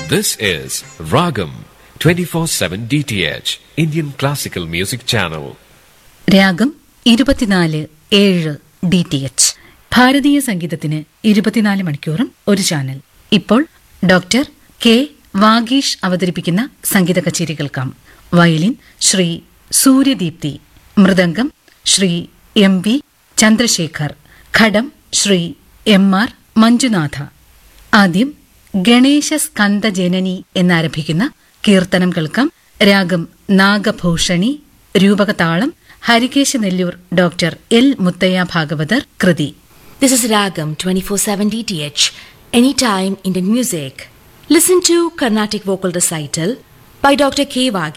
This is Ragam 24/7 DTH Indian Classical Music Channel. രാഗം ഇരുപത്തിനാല് ഏഴ് ഡി ടി എച്ച് ഭാരതീയ സംഗീതത്തിന് ഇരുപത്തിനാല് മണിക്കൂറും ഒരു ചാനൽ ഇപ്പോൾ ഡോക്ടർ കെ വാഗീഷ് അവതരിപ്പിക്കുന്ന സംഗീത കച്ചേരി കേൾക്കാം violin Shri Suryadeepthi mridangam Shri M V Chandrasekhar ghatam Shri M R Manjunatha ആദ്യം ഗണേശ സ്കന്ദ ജനനി എന്നാരംഭിക്കുന്ന കീർത്തനം കേൾക്കാം രാഗം നാഗഭൂഷണി രൂപകതാളം ഹരികേശ നെല്ലൂർ ഡോക്ടർ എൽ മുത്തയ്യ ഭാഗവതർ കൃതി This is Ragam 24/7 DTH, anytime Indian music. Listen to Carnatic vocal recital by Dr. K. Wagi.